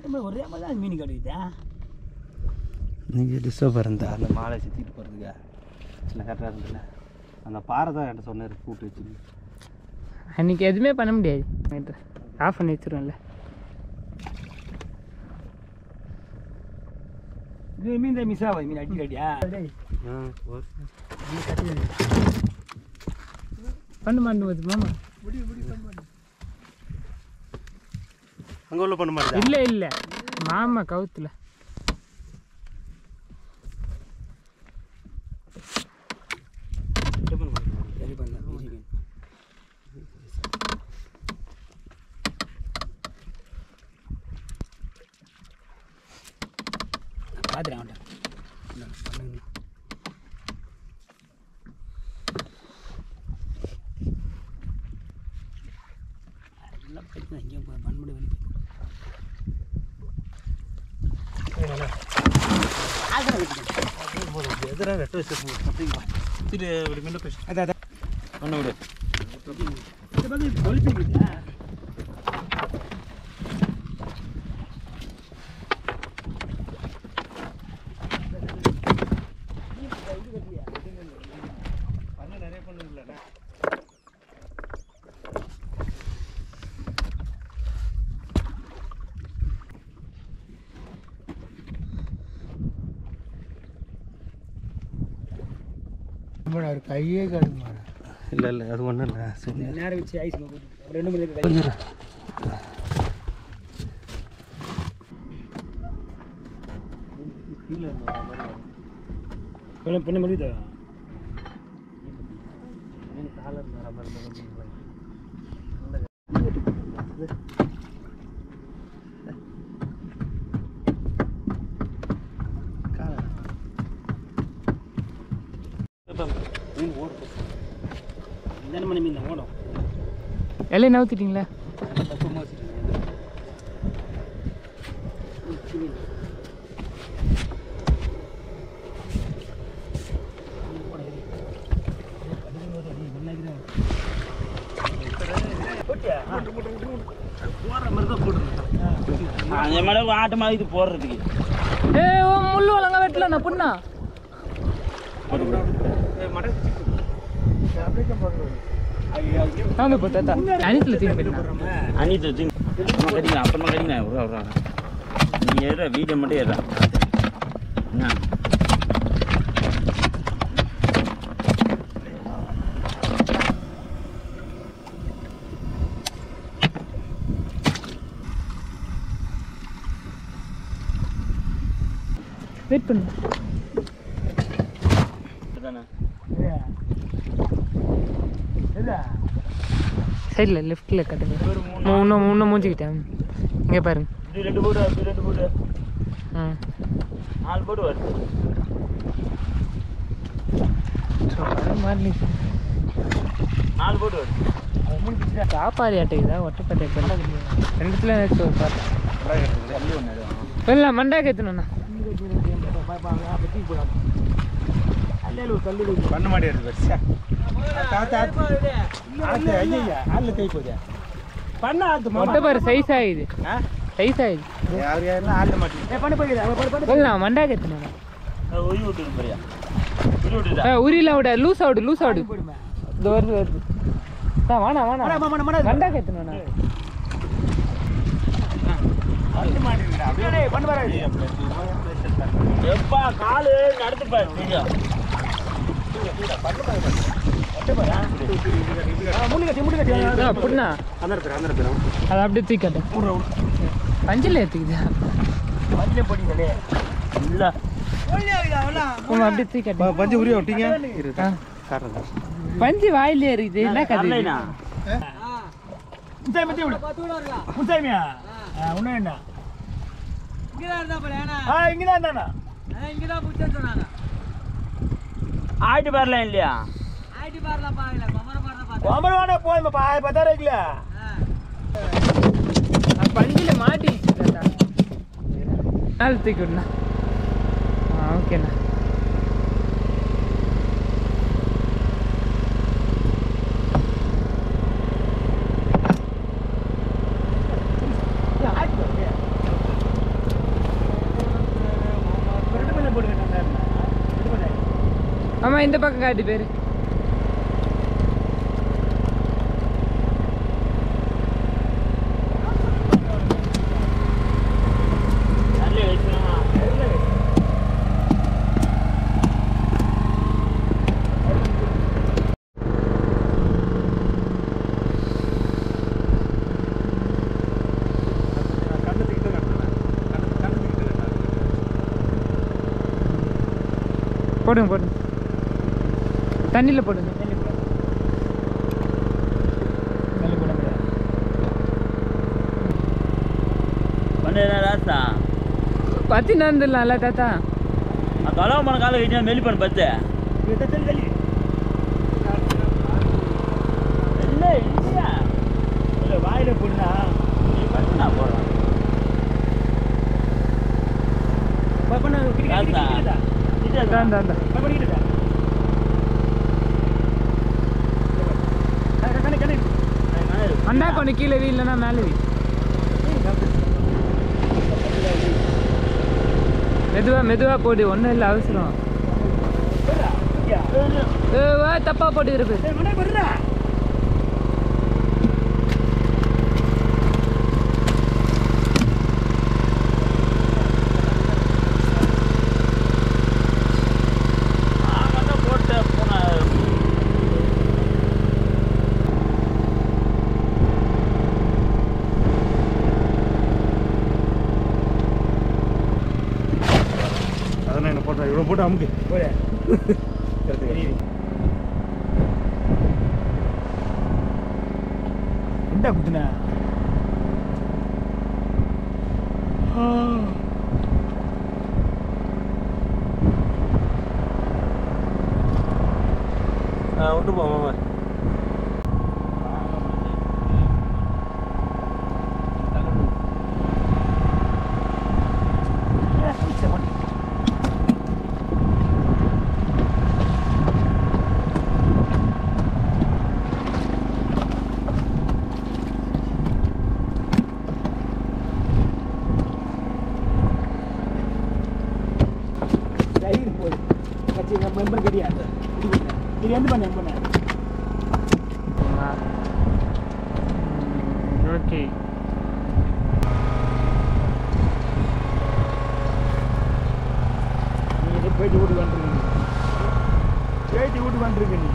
மாதிரி ஒரே மாதிரி தான் மீன் கிடைக்குதா நீங்கள் டிஸ்டர்ப் இருந்தா அந்த மாலை சுற்றிட்டு போகிறதுக்கா இல்லை கரெக்டாக இருந்ததுல அந்த பாறை தான் என்கிட்ட சொன்னார் கூட்டு வச்சு அன்றைக்கி எதுவுமே பண்ண முடியாது நைட்டு ஆஃப் பண்ணி வச்சிருவேன்ல இது மீன் தான் மிஸ் ஆகாது மீன் அடி அடியா பண்ணு மாட்டு போது மாமா அங்கே உள்ள பண்ண மாட்டேன் இல்லை இல்லை மாமா கவுத்துல சரி பண்ணலாம் மீன் மீன் பார்த்துறேன் அவன்கிட்ட இந்தாங்க, பண்ணுங்க. எல்லாம் படிக்கணும் எங்கேயும் போய் பன்முடி வெளியே எதிராக வெட்ட வச்சு இது இப்படி மின்ன பேசு அதான் அதான் பண்ண விடு இந்த பக்கம் கொழுப்பிக்கிட்டா பண்ண நிறைய பண்ணுங்களேண்ணே அவர் கையே கழுமா இல்லை இல்லை அது ஒன்றும் இல்லை சரி நேரம் வச்சு ஐஸ் போட்டு ரெண்டு மணி நேரம் கீழே கொஞ்சம் பண்ண முடியுதா மீன் காலை வர மாதிரி இருந்தாலும் மீன் ஓடுது இந்த மணி மீன் தான் ஓடும் எல்லாம் நவுத்திட்டீங்களா பக்குவமாக வச்சுருக்கேன் அந்த மாதிரி ஆட்டு மாதிரி இது போடுறதுக்கு ஏ ஓ முள்ளு வளங்க வெட்டல நான் புண்ணா வாங்க இப்போ தாத்தா அனித்தில் தூக்கி போயிடலாம் அன்னிட்டு வச்சு அப்புறமா கட்டிக்கலாம் அப்புறமா கட்டிக்கலாம் விட்றா விட்றா நீ ஏற வீட்டை மட்டும் ஏறா என்ன வெயிட் பண்ணு இதுதானே சைடில் லெஃப்ட்டில் கட்டுங்க இன்னும் இன்னும் மூஞ்சிக்கிட்டேன் இங்கே பாருங்க இது ரெண்டு போடு அது ரெண்டு போடு ம் நாலு போடு வருது மாறி நாலு போடு வருது காப்பாரி அட்டைக்குதா ஒட்டப்பட்டை ரெண்டுத்துல எனக்கு ஒரு பாட்டு தள்ளி ஒன்று எடுவாங்க இல்லை மண்டாக்கு எத்தணுண்ணா பண்ண மாட்டேன் வரிசா ஐயா ஆள் கை போதே பண்ண ஆத்து மொட்டை பாரு சைஸ் ஆகுது சைஸ் ஆகுது யார் யாரெல்லாம் ஆள் மாட்டேன் பண்ண போயிடுது இல்லை மண்டாக்கு எத்தணுண்ணா உரி விட்டுரு போறியா உரி விட்டுதா ஆ உரியலாம் விட லூஸ் ஆவுடு லூஸ் ஆவுடு இது வருது வருது ஆ வாணா வாணா மண்டாக்கு எத்தணுண்ணா எப்பா காலு நடத்துப்பா தெரியும் அப்படின்னா அந்த இடத்துல அந்த இடத்துல அதை அப்படியே தூக்கட்டும் பஞ்சில் ஏற்றுக்குதா இல்லை அப்படியே தூக்கட்டும் பஞ்சு உரிய விட்டீங்க ஆ. காரணம் பஞ்சு வாயிலே இருக்குது என்ன கதை இது? வரலைண்ணா முத்தாய் மத்திய விடு முத்தாய்மியா ஒன்றும் என்ன ஆ இங்கே தான் இருந்தாண்ணா ஆட்டு வரலாம் இல்லையா ஒம்பது போதும் பத்தாயிரம் இருக்குல்ல அது பஞ்சில் மாட்டிடுச்சு தாத்தா மேலே தூக்கி விடுண்ணா ஆ ஓகேண்ணா ஆமா இந்த பக்கம் காட்டி பேரு நல்ல வயசுனா கண்ணத்துக்கிட்ட கட்டணும் கண்ணத்துக்கிட்ட கட்டணும் போடுங்க போடுங்க தண்ணியில் போடுங்க பண்ண ராசா பத்தி நடந்துடலாம்ல தாத்தா தொலைவு மன காலை கட்டினா மெலி பண்ண பத்து இல்லை இல்லையா இல்ல வாயில போடுனா நீ பண்ணு நான் போடுறேன் பண்ண ராசா இந்தா, இந்தா, இந்தா. அண்டா கொண்டு கீழே வீ இல்லைன்னா மேலே வீ மெதுவா மெதுவா போடு ஒன்றும் இல்லை அவசரம் ஏ, வா, தப்பா போட்டு இருப்பு நான் வந்து போட்டு போனேன் அதெல்லாம் என்ன போட்டா இவ்வளோ போட்டு அமுக்கு என்ன குத்துன விட்டு போ மாமா தைரியம் போடு கட்சி நம்ம மெம்பர் கிடையாது இது எந்த பண்ண பண்ண ஓகே நீ இதை போயிட்டு வீட்டுக்கு வந்துருக்கீங்க போயிட்டு வீட்டுக்கு வந்துருக்கீங்க